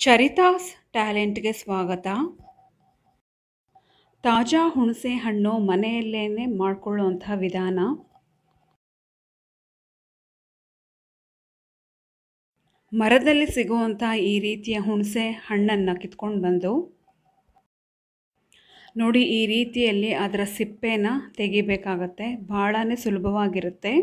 ಚರಿತಾಸ್ ಟ್ಯಾಲೆಂಟ್ಗೆ ಸ್ವಾಗತ ತಾಜಾ ಹುಣಸೆ ಹಣ್ಣು ಮನೆಯಲ್ಲೇ ಮಾಡಿಕೊಳ್ಳುವಂಥ ವಿಧಾನ ಮರದಲ್ಲಿ ಸಿಗುವಂಥ ಈ ರೀತಿಯ ಹುಣಸೆ ಹಣ್ಣನ್ನು ಕಿತ್ಕೊಂಡು ಬಂದು ನೋಡಿ ಈ ರೀತಿಯಲ್ಲಿ ಅದರ ಸಿಪ್ಪೆನ ತೆಗಿಬೇಕಾಗತ್ತೆ ಭಾಳನೇ ಸುಲಭವಾಗಿರುತ್ತೆ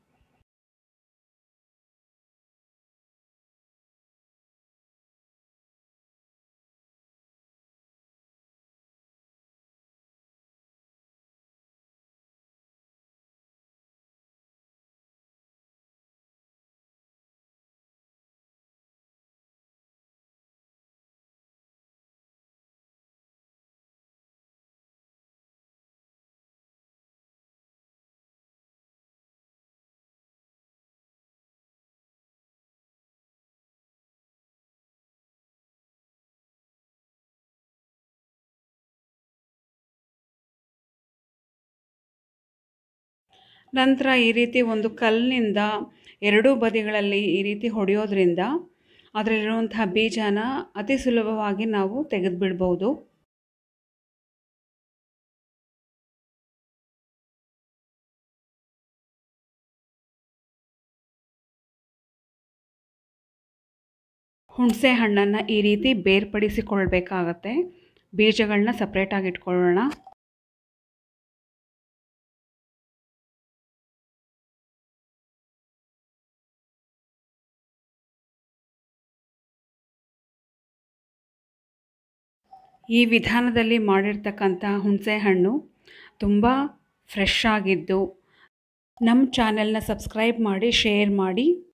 ನಂತರ ಈ ರೀತಿ ಒಂದು ಕಲ್ಲಿನಿಂದ ಎರಡೂ ಬದಿಗಳಲ್ಲಿ ಈ ರೀತಿ ಹೊಡೆಯೋದ್ರಿಂದ ಅದರಲ್ಲಿರುವಂತಹ ಬೀಜನ ಅತಿ ಸುಲಭವಾಗಿ ನಾವು ತೆಗೆದುಬಿಡ್ಬೋದು ಹುಣಸೆ ಹಣ್ಣನ್ನು ಈ ರೀತಿ ಬೇರ್ಪಡಿಸಿಕೊಳ್ಬೇಕಾಗತ್ತೆ ಬೀಜಗಳನ್ನ ಸಪ್ರೇಟಾಗಿ ಇಟ್ಕೊಳ್ಳೋಣ ಈ ವಿಧಾನದಲ್ಲಿ ಮಾಡಿರ್ತಕ್ಕಂಥ ಹುಣಸೆ ಹಣ್ಣು ತುಂಬ ಫ್ರೆಶ್ ಆಗಿದ್ದು ನಮ್ಮ ಚಾನೆಲ್ನ ಸಬ್ಸ್ಕ್ರೈಬ್ ಮಾಡಿ ಶೇರ್ ಮಾಡಿ